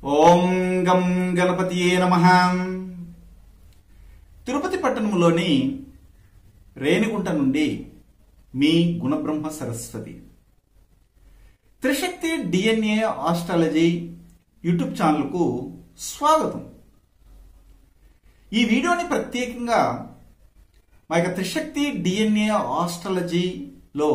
ఓం గం గణపతియే నమ తిరుపతి పట్టణంలోని రేణిగుంట నుండి మీ Gunabrahma Saraswati Trishakti DNA astrology YouTube ఛానల్కు స్వాగతం ఈ వీడియోని ప్రత్యేకంగా మా యొక్క త్రిశక్తి డిఎన్ఏ ఆస్ట్రాలజీలో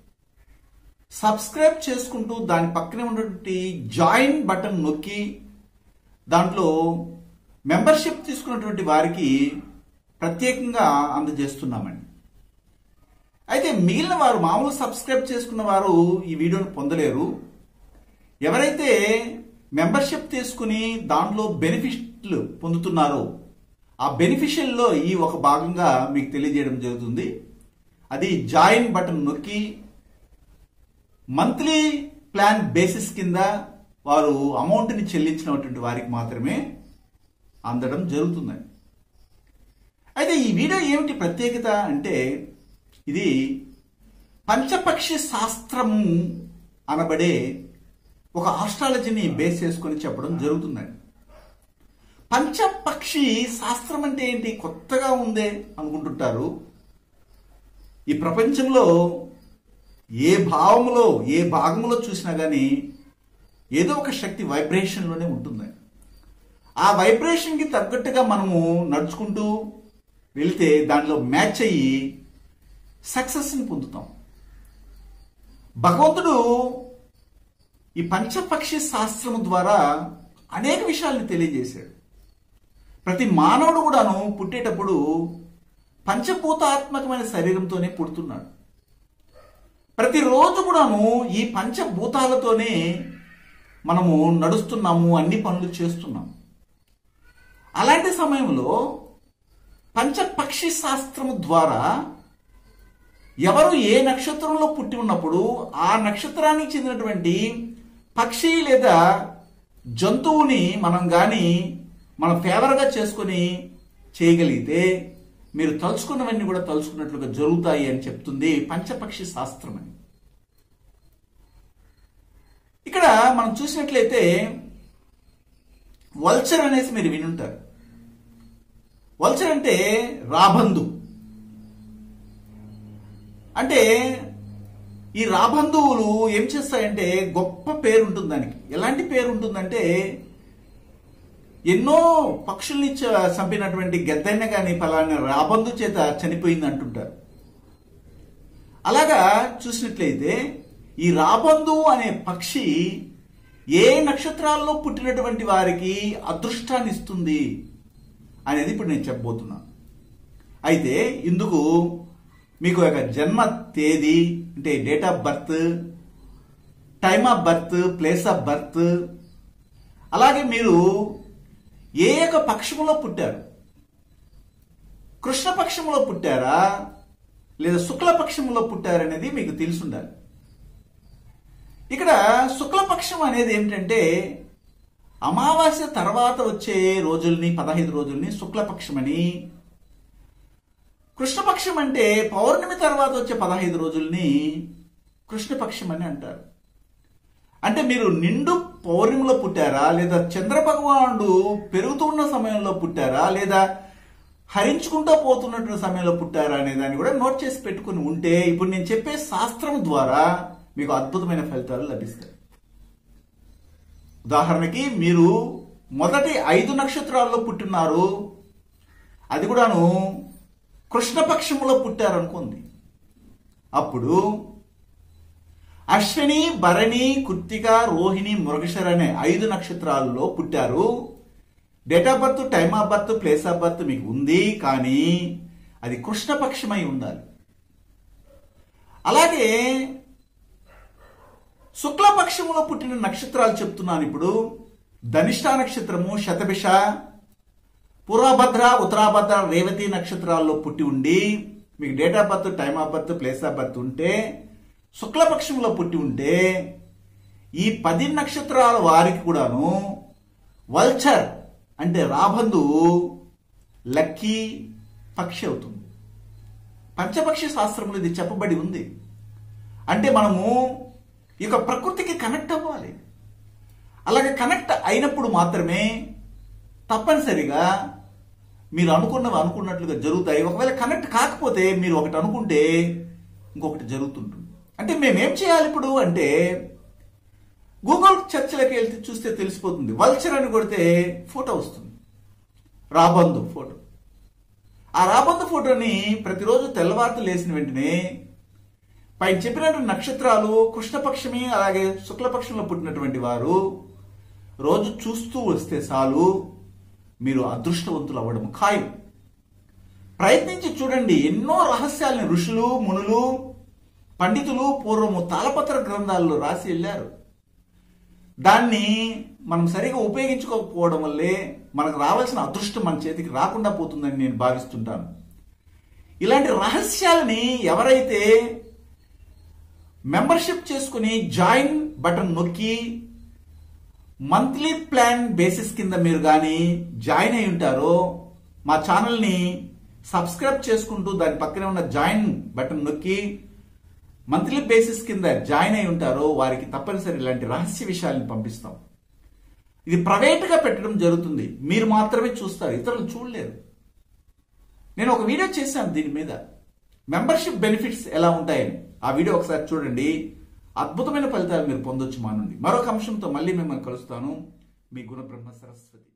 సబ్స్క్రైబ్ చేసుకుంటూ దాని పక్కనే ఉన్నటువంటి జాయిన్ బటన్ నొక్కి దాంట్లో మెంబర్షిప్ తీసుకున్నటువంటి వారికి ప్రత్యేకంగా అందజేస్తున్నామండి అయితే మిగిలిన వారు మామూలు సబ్స్క్రైబ్ చేసుకున్న వారు ఈ వీడియోను పొందలేరు ఎవరైతే మెంబర్షిప్ తీసుకుని దాంట్లో బెనిఫిట్లు పొందుతున్నారో ఆ బెనిఫిషియల్లో ఈ ఒక భాగంగా మీకు తెలియజేయడం జరుగుతుంది అది జాయిన్ బటన్ నొక్కి మంత్లీ ప్లాన్ బేసిస్ కింద వారు అమౌంట్ని చెల్లించినటువంటి వారికి మాత్రమే అందడం జరుగుతుంది అయితే ఈ వీడియో ఏమిటి ప్రత్యేకత అంటే ఇది పంచపక్షి శాస్త్రము అనబడే ఒక ఆస్ట్రాలజీని బేస్ చేసుకొని చెప్పడం జరుగుతుందండి పంచపక్షి శాస్త్రం అంటే ఏంటి కొత్తగా ఉందే అనుకుంటుంటారు ఈ ప్రపంచంలో ఏ భావములో ఏ భాగములో చూసినా కానీ ఏదో ఒక శక్తి వైబ్రేషన్లోనే ఉంటుంది ఆ వైబ్రేషన్కి తగ్గట్టుగా మనము నడుచుకుంటూ వెళితే దానిలో మ్యాచ్ అయ్యి సక్సెస్ని పొందుతాం భగవంతుడు ఈ పంచపక్షి శాస్త్రము ద్వారా అనేక విషయాలను తెలియజేశాడు ప్రతి మానవుడు కూడాను పుట్టేటప్పుడు పంచభూతాత్మకమైన శరీరంతోనే పుడుతున్నాడు ప్రతిరోజు కూడాను ఈ పంచభూతాలతోనే మనము నడుస్తున్నాము అన్ని పనులు చేస్తున్నాము అలాంటి సమయంలో పంచపక్షి శాస్త్రము ద్వారా ఎవరు ఏ నక్షత్రంలో పుట్టి ఉన్నప్పుడు ఆ నక్షత్రానికి చెందినటువంటి పక్షి లేదా జంతువుని మనం కానీ మన ఫేవర్గా చేసుకొని చేయగలిగితే మీరు తలుచుకున్నవన్నీ కూడా తలుచుకున్నట్లుగా జరుగుతాయి అని చెప్తుంది పంచపక్షి శాస్త్రం అని ఇక్కడ మనం చూసినట్లయితే వల్చర్ అనేసి మీరు వినుంటారు వల్చర్ అంటే రాబందు అంటే ఈ రాబంధువులు ఏం చేస్తాయంటే గొప్ప పేరు ఉంటుంది దానికి ఎలాంటి పేరు ఉంటుందంటే ఎన్నో పక్షుల్ని చ- చంపినటువంటి గద్దైన కానీ పలానా రాబందు చేత చనిపోయింది అంటుంటారు అలాగా చూసినట్లయితే ఈ రాబందు అనే పక్షి ఏ నక్షత్రాల్లో పుట్టినటువంటి వారికి అదృష్టాన్ని ఇస్తుంది అనేది ఇప్పుడు నేను చెప్పబోతున్నాను అయితే ఇందుకు మీకు యొక్క జన్మ తేదీ అంటే date of birth time of birth place of birth అలాగే మీరు ఏ యొక్క పక్షములో పుట్టారు కృష్ణ పక్షములో పుట్టారా లేదా శుక్ల పక్షములో పుట్టారనేది మీకు తెలిసి ఉండాలి ఇక్కడ శుక్లపక్షం అనేది ఏమిటంటే అమావాస్య తర్వాత వచ్చే రోజుల్ని పదహైదు రోజుల్ని శుక్లపక్షం అని కృష్ణపక్షం అంటే పౌర్ణమి తర్వాత వచ్చే పదహైదు రోజుల్ని కృష్ణపక్షం అని అంటారు అంటే మీరు నిండు పౌర్ణమిలో పుట్టారా లేదా చంద్ర భగవానుడు పెరుగుతున్న సమయంలో పుట్టారా లేదా హరించుకుంటూ పోతున్నటువంటి సమయంలో పుట్టారా అనే దాన్ని కూడా నోట్ చేసి పెట్టుకుని ఉంటే ఇప్పుడు నేను చెప్పే శాస్త్రం ద్వారా మీకు అద్భుతమైన ఫలితాలు లభిస్తాయి ఉదాహరణకి మీరు మొదటి ఐదు నక్షత్రాల్లో పుట్టున్నారు అది కూడాను కృష్ణపక్షంలో పుట్టారనుకుంది అప్పుడు అశ్విని భరణి కృత్తిక రోహిణి మృగశర అనే ఐదు నక్షత్రాల్లో పుట్టారు date of birth time of birth place of birth మీకు ఉంది కానీ అది కృష్ణపక్షమై ఉండాలి అలాగే శుక్లపక్షములో పుట్టిన నక్షత్రాలు చెప్తున్నాను ఇప్పుడు ధనిష్ట నక్షత్రము శతభిష పూర్వభద్ర ఉత్తరాభద్ర రేవతి నక్షత్రాల్లో పుట్టి ఉండి మీకు date of birth time of birth place of birth ఉంటే శుక్లపక్షంలో పుట్టి ఉంటే ఈ పది నక్షత్రాల వారికి కూడాను వల్చర్ అంటే రాబందు లక్కీ పక్షి అవుతుంది పంచపక్షి శాస్త్రంలో ఇది చెప్పబడి ఉంది అంటే మనము ఈ యొక్క ప్రకృతికి కనెక్ట్ అవ్వాలి అలాగే కనెక్ట్ అయినప్పుడు మాత్రమే తప్పనిసరిగా మీరు అనుకున్నవి అనుకున్నట్లుగా జరుగుతాయి ఒకవేళ కనెక్ట్ కాకపోతే మీరు ఒకటి అనుకుంటే ఇంకొకటి జరుగుతుంటుంది అంటే మేమేం చేయాలి ఇప్పుడు అంటే గూగుల్ చర్చలకు వెళ్తే చూస్తే తెలిసిపోతుంది వల్చర్ అని కొడితే ఫోటో వస్తుంది రాబందు ఫోటో ఆ రాబందు ఫోటోని ప్రతిరోజు తెల్లవారుతూ లేచిన వెంటనే పైన చెప్పినట్టు నక్షత్రాలు కృష్ణపక్షమి అలాగే శుక్లపక్షంలో పుట్టినటువంటి వారు రోజు చూస్తూ వస్తే చాలు మీరు అదృష్టవంతులు అవ్వడం ఖాయం ప్రయత్నించి చూడండి ఎన్నో రహస్యాలని ఋషులు మునులు పండితులు పూర్వము తాళపత్ర గ్రంథాల్లో రాసి వెళ్ళారు దాన్ని మనం సరిగా ఉపయోగించుకోకపోవడం వల్లే మనకు రావాల్సిన అదృష్టం మన చేతికి రాకుండా పోతుందని నేను భావిస్తుంటాను ఇలాంటి రహస్యాలని ఎవరైతే మెంబర్షిప్ చేసుకుని జాయిన్ బటన్ నొక్కి మంత్లీ ప్లాన్ బేసిస్ కింద మీరు కానీ జాయిన్ అయి ఉంటారో మా ఛానల్ని సబ్స్క్రైబ్ చేసుకుంటూ దాని పక్కనే ఉన్న జాయిన్ బటన్ నొక్కి మంత్లీ బేసిస్ కింద జాయిన్ అయి ఉంటారో వారికి తప్పనిసరి ఇలాంటి రహస్య విషయాలను పంపిస్తాం ఇది ప్రైవేట్గా పెట్టడం జరుగుతుంది మీరు మాత్రమే చూస్తారు ఇతరులు చూడలేరు నేను ఒక వీడియో చేశాను దీని మీద మెంబర్షిప్ బెనిఫిట్స్ ఎలా ఉంటాయని ఆ వీడియో ఒకసారి చూడండి అద్భుతమైన ఫలితాలు మీరు పొందొచ్చు మా నుండి మరొక అంశంతో మళ్ళీ మిమ్మల్ని కలుస్తాను మీ గుణబ్రహ్మ సరస్వతి